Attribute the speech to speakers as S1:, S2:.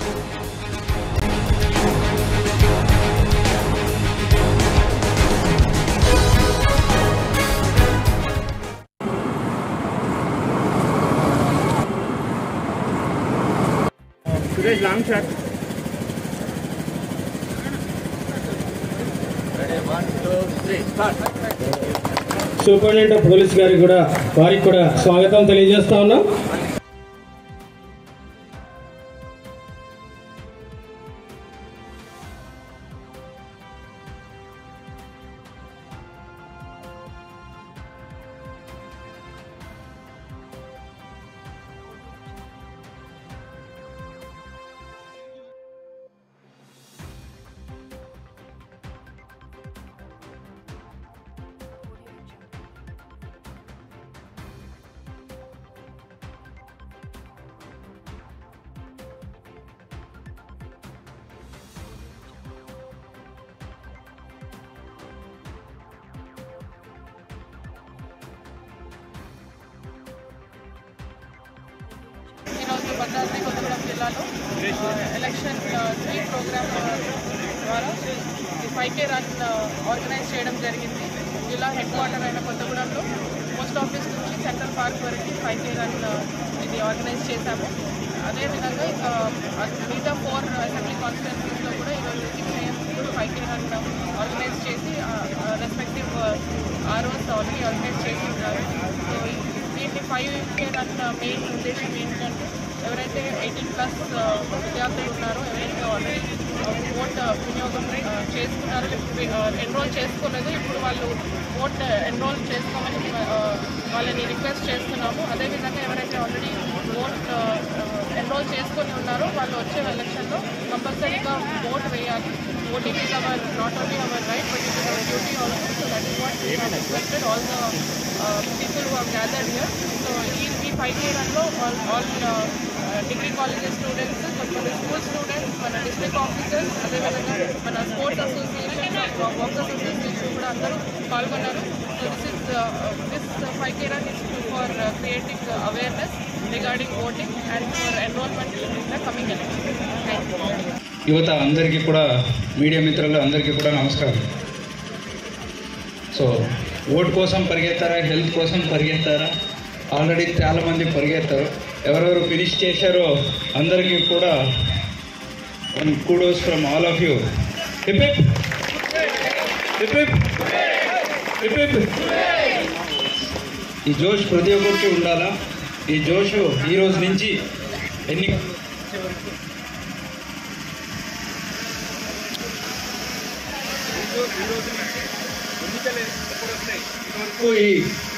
S1: Suresh long shot
S2: superintendent of police గారికి కూడా వారికి కూడా స్వాగతం తెలియజేస్తా ఉన్నాం
S3: ఈరోజు భద్రాద్రి కొత్తగూడెం జిల్లాలో ఆ, ఎలక్షన్ ఆ, స్వీప్ ప్రోగ్రామ్ ఆ, ద్వారా ఈ ఫైవ్ కే రన్ ఆ, ఆర్గనైజ్ చేయడం జరిగింది జిల్లా హెడ్ క్వార్టర్ అయిన కొత్తగూడెంలో పోస్ట్ ఆఫీస్ నుంచి సెంట్రల్ పార్క్ వరకు ఫైవ్ కే రన్ ఆ, ఇది ఆర్గనైజ్ చేశాము అదేవిధంగా ఇంకా ఆ, మిగతా ఫోర్ అసెంబ్లీ కాన్స్టిట్యున్సీస్లో కూడా ఈరోజు six AM five K run organise చేసి రెస్పెక్టివ్ ఆర్ఓస్ ఆల్రెడీ ఆర్గనైజ్ చేసి ఉన్నారు సో దీన్ని ఫైవ్ కే రన్ మెయిన్ ఉద్దేశం ఏంటంటే ఎవరైతే ఎయిటీన్ ప్లస్ విద్యార్థులు ఉన్నారో ఎవరైతే ఆల్రెడీ ఓట్ వినియోగం ఆ, చేసుకున్నారో ఎన్రోల్ చేసుకోలేదు ఇప్పుడు వాళ్ళు ఓట్ ఎన్రోల్ చేసుకోమని ఆ, వాళ్ళని రిక్వెస్ట్ చేస్తున్నాము అదేవిధంగా ఎవరైతే ఆల్రెడీ ఓట్ ఎన్రోల్ చేసుకొని ఉన్నారో వాళ్ళు వచ్చే ఎలక్షన్లో కంపల్సరీగా ఓట్ వేయాలి voting is our not only our right but it is our duty also so that is what we have requested all the people who have gathered here so ఈ ఈ five ఇయర్లో all all degree colleges students కొంతమంది school students మన district officers అదేవిధంగా మన sports association works association కూడా అందరూ పాల్గొన్నారు so this is this five K run is for creating awareness regarding voting and for enrolment in the coming election thank you
S4: యువత అందరికీ కూడా మీడియా మిత్రులు అందరికీ కూడా నమస్కారం సో ఓటు కోసం పరిగెత్తారా హెల్త్ కోసం పరిగెత్తారా ఆల్రెడీ చాలామంది పరిగెత్తారు ఎవరెవరు ఫినిష్ చేశారో అందరికీ కూడా kudos from all of you hip hip hip hip hip hip. ఈ జోష్ ప్రతి ఒక్కరికి ఉండాలా ఈ జోష్ ఈ రోజు నుంచి ఎన్ని వరకు ఈ